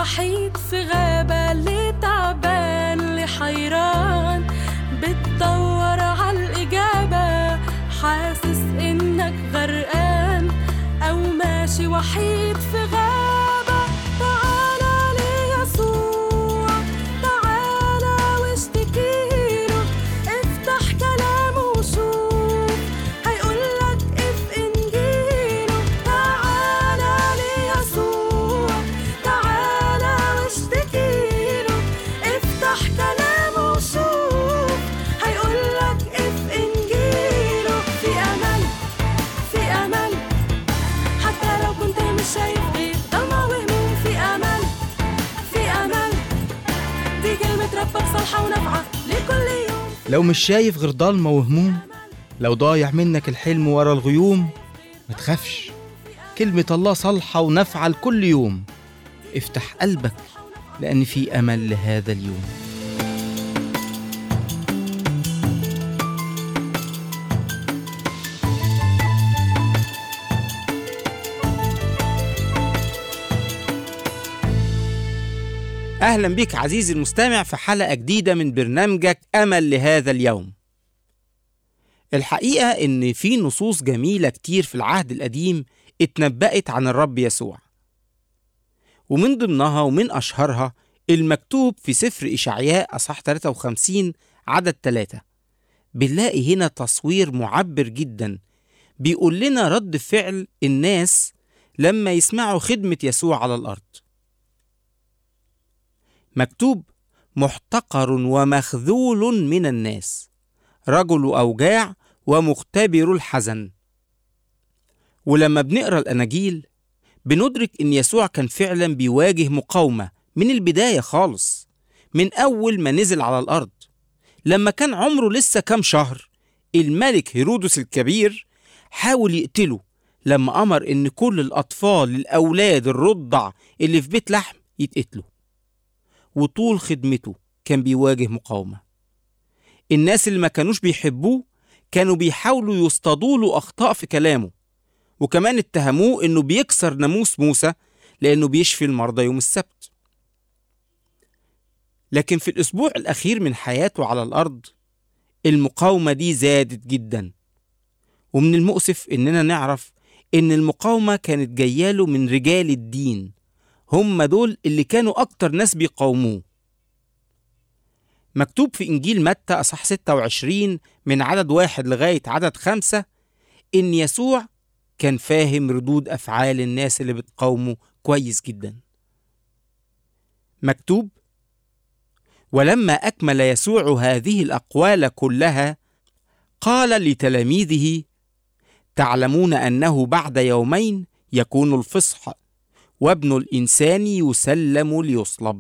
وحيد في غابة اللي تعبان اللي حيران بتدور عالإجابة حاسس إنك غرقان أو ماشي وحيد في غابة تعالى ليسوع تعالى واشتكيله افتح كلامه وشوف هيقولك اف انجيله تعالى ليسوع تعالى واشتكيله افتح كلامه وشوف هيقولك اف انجيله في امل في امل حتى لو كنت مش شايف غير ضلمة وهموم في امل في امل دي كلمة ربك صالحة ونافعة لكل يوم لو مش شايف غير ضلمة وهموم لو ضايع منك الحلم ورا الغيوم ما تخافش كلمة الله صالحة ونافعة لكل يوم افتح قلبك لأن في أمل لهذا اليوم أهلا بك عزيزي المستمع في حلقة جديدة من برنامجك أمل لهذا اليوم الحقيقة إن في نصوص جميلة كتير في العهد القديم اتنبأت عن الرب يسوع ومن ضمنها ومن أشهرها المكتوب في سفر إشعياء أصح 53 عدد 3 بنلاقي هنا تصوير معبر جدا بيقول لنا رد فعل الناس لما يسمعوا خدمة يسوع على الأرض مكتوب محتقر ومخذول من الناس رجل أوجاع ومختبر الحزن ولما بنقرا الأناجيل بندرك إن يسوع كان فعلا بيواجه مقاومة من البداية خالص من أول ما نزل على الأرض لما كان عمره لسه كام شهر الملك هيرودس الكبير حاول يقتله لما أمر إن كل الأطفال الأولاد الرضع اللي في بيت لحم يتقتلوا وطول خدمته كان بيواجه مقاومة الناس اللي ما كانوش بيحبوه كانوا بيحاولوا يصطادوا له أخطاء في كلامه وكمان اتهموه إنه بيكسر ناموس موسى لأنه بيشفي المرضى يوم السبت لكن في الأسبوع الأخير من حياته على الأرض المقاومة دي زادت جدا ومن المؤسف إننا نعرف إن المقاومة كانت جاياله من رجال الدين هم دول اللي كانوا أكتر ناس بيقاوموه مكتوب في إنجيل متى أصح 26 من عدد واحد لغاية عدد خمسة إن يسوع كان فاهم ردود أفعال الناس اللي بتقاومه كويس جدا مكتوب ولما أكمل يسوع هذه الأقوال كلها قال لتلاميذه تعلمون أنه بعد يومين يكون الفصح وابن الإنسان يسلم ليصلب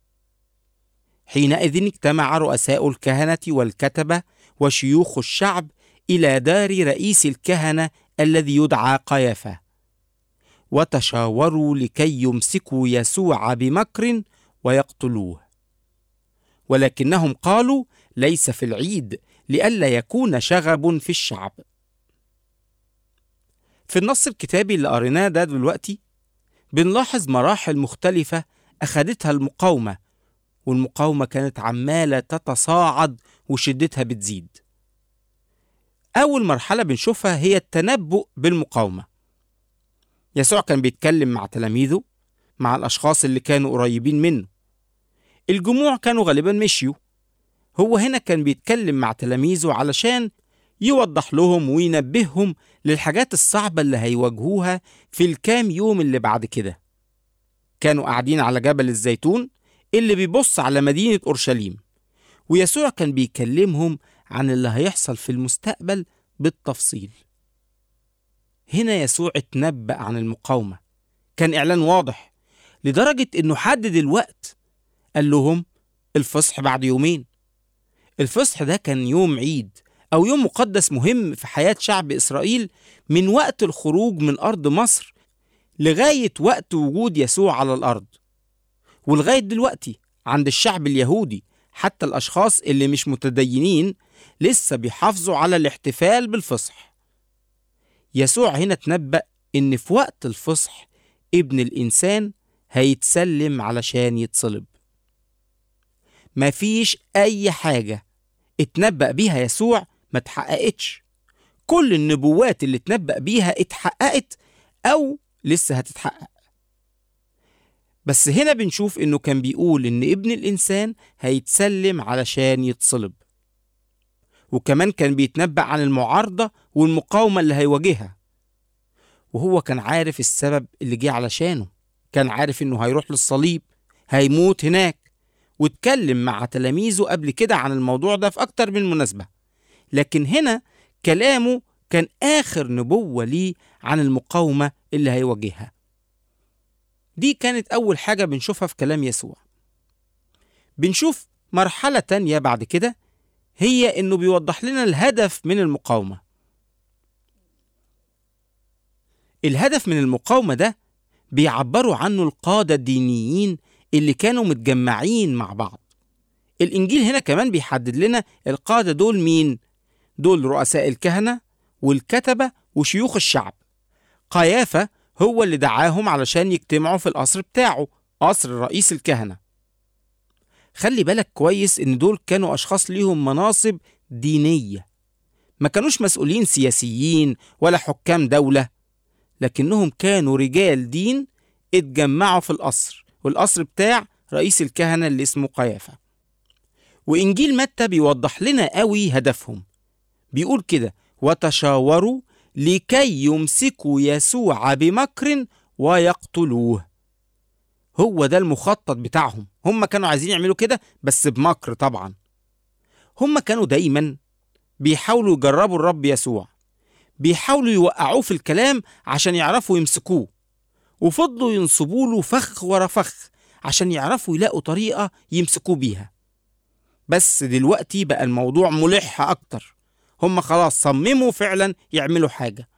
حينئذ اجتمع رؤساء الكهنة والكتبة وشيوخ الشعب إلى دار رئيس الكهنة الذي يدعى قيافة وتشاوروا لكي يمسكوا يسوع بمكر ويقتلوه ولكنهم قالوا ليس في العيد لئلا يكون شغب في الشعب في النص الكتابي اللي قريناه ده دلوقتي بنلاحظ مراحل مختلفة أخدتها المقاومة والمقاومة كانت عمالة تتصاعد وشدتها بتزيد أول مرحلة بنشوفها هي التنبؤ بالمقاومة يسوع كان بيتكلم مع تلاميذه مع الأشخاص اللي كانوا قريبين منه الجموع كانوا غالبا مشيوا هو هنا كان بيتكلم مع تلاميذه علشان يوضح لهم وينبههم للحاجات الصعبة اللي هيواجهوها في الكام يوم اللي بعد كده كانوا قاعدين على جبل الزيتون اللي بيبص على مدينة أورشليم ويسوع كان بيكلمهم عن اللي هيحصل في المستقبل بالتفصيل هنا يسوع اتنبأ عن المقاومة كان إعلان واضح لدرجة إنه حدد الوقت قال لهم الفصح بعد يومين الفصح ده كان يوم عيد أو يوم مقدس مهم في حياة شعب إسرائيل من وقت الخروج من أرض مصر لغاية وقت وجود يسوع على الأرض ولغاية دلوقتي عند الشعب اليهودي حتى الأشخاص اللي مش متدينين لسه بيحافظوا على الاحتفال بالفصح يسوع هنا تنبأ إن في وقت الفصح ابن الإنسان هيتسلم علشان يتصلب مفيش أي حاجة اتنبأ بيها يسوع ما اتحققتش كل النبوات اللي اتنبأ بيها اتحققت أو لسه هتتحقق بس هنا بنشوف إنه كان بيقول إن ابن الإنسان هيتسلم علشان يتصلب وكمان كان بيتنبأ عن المعارضة والمقاومة اللي هيواجهها وهو كان عارف السبب اللي جه علشانه كان عارف إنه هيروح للصليب هيموت هناك واتكلم مع تلاميذه قبل كده عن الموضوع ده في أكتر من مناسبة لكن هنا كلامه كان آخر نبوة ليه عن المقاومة اللي هيواجهها دي كانت أول حاجة بنشوفها في كلام يسوع بنشوف مرحلة تانية بعد كده هي إنه بيوضح لنا الهدف من المقاومة الهدف من المقاومة ده بيعبروا عنه القادة الدينيين اللي كانوا متجمعين مع بعض الإنجيل هنا كمان بيحدد لنا القادة دول مين دول رؤساء الكهنة والكتبة وشيوخ الشعب قيافة هو اللي دعاهم علشان يجتمعوا في القصر بتاعه قصر رئيس الكهنة خلي بالك كويس ان دول كانوا اشخاص ليهم مناصب دينية ما كانوش مسؤولين سياسيين ولا حكام دولة لكنهم كانوا رجال دين اتجمعوا في القصر والقصر بتاع رئيس الكهنة اللي اسمه قيافة وإنجيل متى بيوضح لنا قوي هدفهم بيقول كده وتشاوروا لكي يمسكوا يسوع بمكر ويقتلوه هو ده المخطط بتاعهم هم كانوا عايزين يعملوا كده بس بمكر طبعا هم كانوا دايما بيحاولوا يجربوا الرب يسوع بيحاولوا يوقعوه في الكلام عشان يعرفوا يمسكوه وفضلوا ينصبوا له فخ ورا فخ عشان يعرفوا يلاقوا طريقة يمسكوه بيها بس دلوقتي بقى الموضوع ملح أكتر هم خلاص صمموا فعلا يعملوا حاجة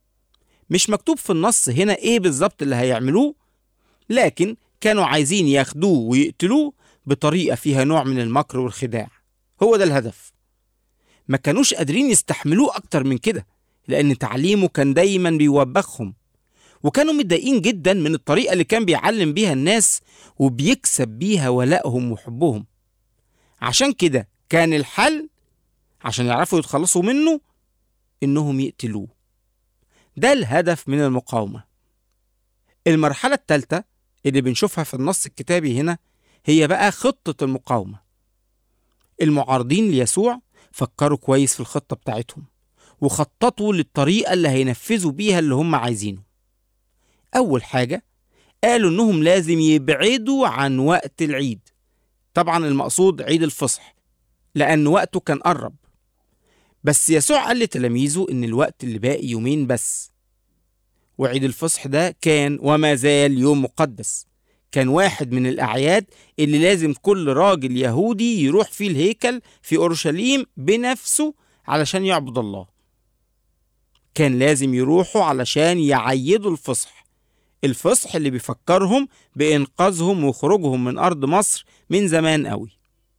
مش مكتوب في النص هنا ايه بالظبط اللي هيعملوه لكن كانوا عايزين ياخدوه ويقتلوه بطريقة فيها نوع من المكر والخداع هو ده الهدف ما كانوش قادرين يستحملوه أكتر من كده لأن تعليمه كان دايما بيوبخهم وكانوا متضايقين جدا من الطريقة اللي كان بيعلم بيها الناس وبيكسب بيها ولائهم وحبهم عشان كده كان الحل عشان يعرفوا يتخلصوا منه إنهم يقتلوه ده الهدف من المقاومة المرحلة الثالثة اللي بنشوفها في النص الكتابي هنا هي بقى خطة المقاومة المعارضين ليسوع فكروا كويس في الخطة بتاعتهم وخططوا للطريقة اللي هينفذوا بيها اللي هم عايزينه أول حاجة قالوا إنهم لازم يبعدوا عن وقت العيد طبعا المقصود عيد الفصح لأن وقته كان قرب بس يسوع قال لتلاميذه إن الوقت اللي باقي يومين بس وعيد الفصح ده كان وما زال يوم مقدس كان واحد من الأعياد اللي لازم كل راجل يهودي يروح فيه الهيكل في أورشليم بنفسه علشان يعبد الله كان لازم يروحوا علشان يعيدوا الفصح الفصح اللي بيفكرهم بإنقاذهم وخروجهم من أرض مصر من زمان قوي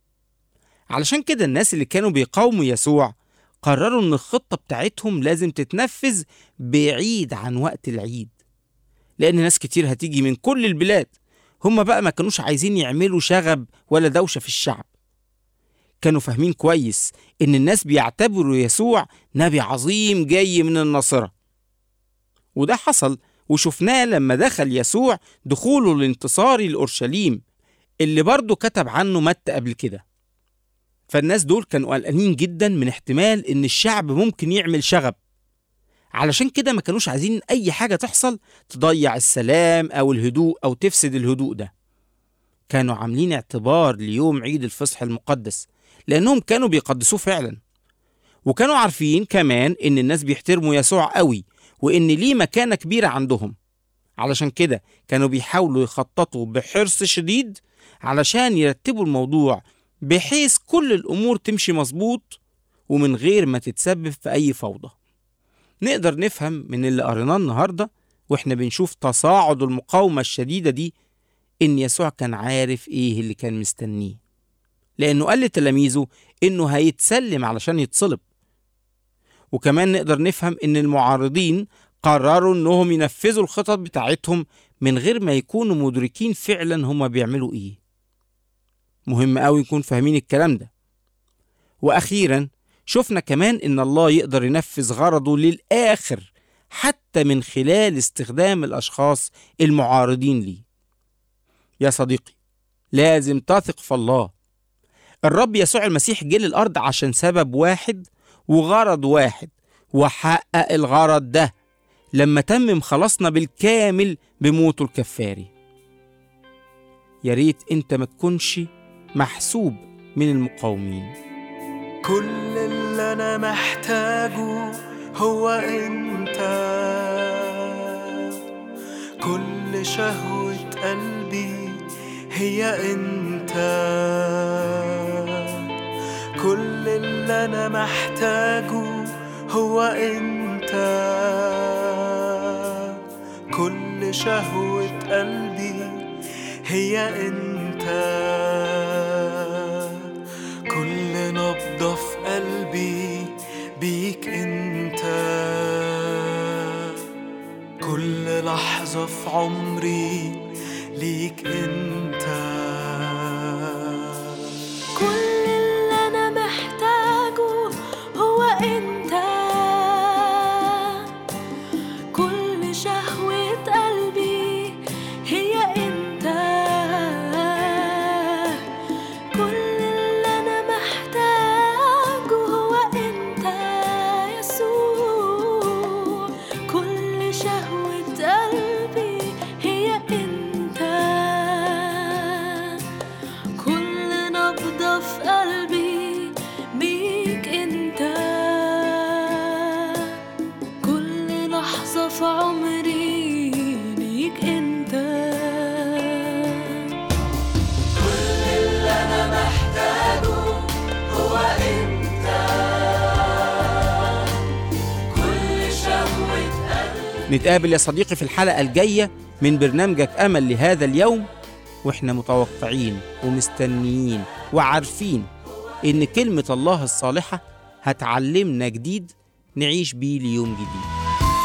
علشان كده الناس اللي كانوا بيقاوموا يسوع قرروا إن الخطة بتاعتهم لازم تتنفذ بعيد عن وقت العيد لأن ناس كتير هتيجي من كل البلاد هم بقى ما كانوش عايزين يعملوا شغب ولا دوشة في الشعب كانوا فاهمين كويس إن الناس بيعتبروا يسوع نبي عظيم جاي من الناصرة وده حصل وشفناه لما دخل يسوع دخوله الانتصاري لأورشليم اللي برضه كتب عنه متى قبل كده فالناس دول كانوا قلقانين جدا من احتمال ان الشعب ممكن يعمل شغب علشان كده ما كانوش عايزين اي حاجة تحصل تضيع السلام او الهدوء او تفسد الهدوء ده كانوا عاملين اعتبار ليوم عيد الفصح المقدس لانهم كانوا بيقدسوه فعلا وكانوا عارفين كمان ان الناس بيحترموا يسوع قوي وان ليه مكانة كبيرة عندهم علشان كده كانوا بيحاولوا يخططوا بحرص شديد علشان يرتبوا الموضوع بحيث كل الأمور تمشي مظبوط ومن غير ما تتسبب في أي فوضى نقدر نفهم من اللي قريناه النهاردة وإحنا بنشوف تصاعد المقاومة الشديدة دي إن يسوع كان عارف إيه اللي كان مستنيه لأنه قال لتلاميذه إنه هيتسلم علشان يتصلب وكمان نقدر نفهم إن المعارضين قرروا إنهم ينفذوا الخطط بتاعتهم من غير ما يكونوا مدركين فعلا هما بيعملوا ايه مهم قوي نكون فاهمين الكلام ده واخيرا شفنا كمان ان الله يقدر ينفذ غرضه للاخر حتى من خلال استخدام الاشخاص المعارضين ليه يا صديقي لازم تثق في الله الرب يسوع المسيح جه للارض عشان سبب واحد وغرض واحد وحقق الغرض ده لما تمم خلاصنا بالكامل بموته الكفاري يا ريت انت ما تكونش محسوب من المقاومين كل اللي انا محتاجه هو انت كل شهوة قلبي هي انت كل اللي انا محتاجه هو انت كل شهوة قلبي هي انت كل نبضة في قلبي بيك انت كل لحظة في عمري ليك انت كل اللي أنا محتاجه هو أنت كل شهوة قلبي هي أنت كل اللي أنا محتاجه هو أنت يسوع كل شهوة قلبي هي أنت كل نبضة في قلبي بيك انت كل لحظة في عمري ليك انت نتقابل يا صديقي في الحلقة الجاية من برنامجك أمل لهذا اليوم وإحنا متوقعين ومستنيين وعارفين إن كلمة الله الصالحة هتعلمنا جديد نعيش بيه ليوم جديد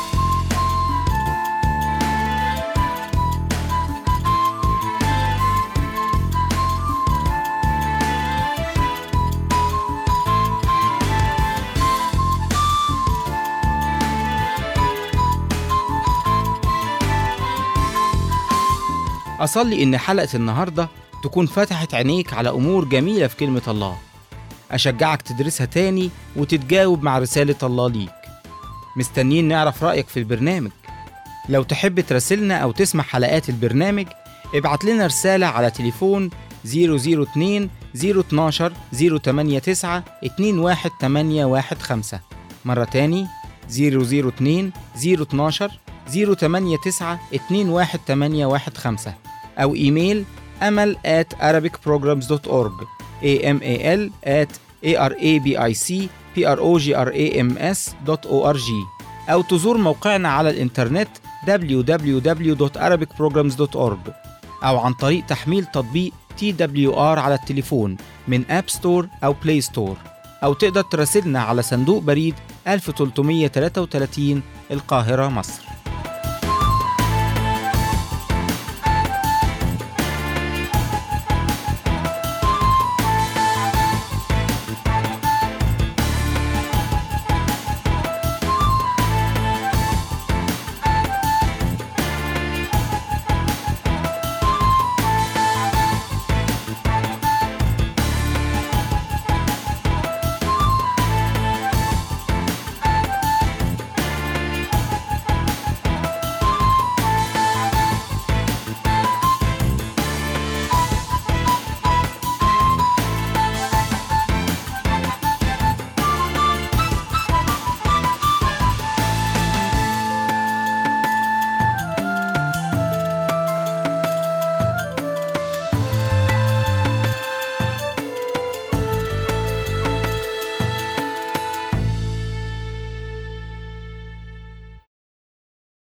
أصلي إن حلقة النهاردة تكون فتحت عينيك على أمور جميلة في كلمة الله أشجعك تدرسها تاني وتتجاوب مع رسالة الله ليك مستنيين نعرف رأيك في البرنامج لو تحب تراسلنا أو تسمع حلقات البرنامج ابعت لنا رسالة على تليفون 002 012 089 21815 مرة تاني 002 012 089 21815 أو إيميل أمل at arabicprograms.org amal at arabicprograms.org أو تزور موقعنا على الإنترنت www.arabicprograms.org أو عن طريق تحميل تطبيق TWR على التليفون من أب ستور أو بلاي ستور أو تقدر تراسلنا على صندوق بريد 1333 القاهرة مصر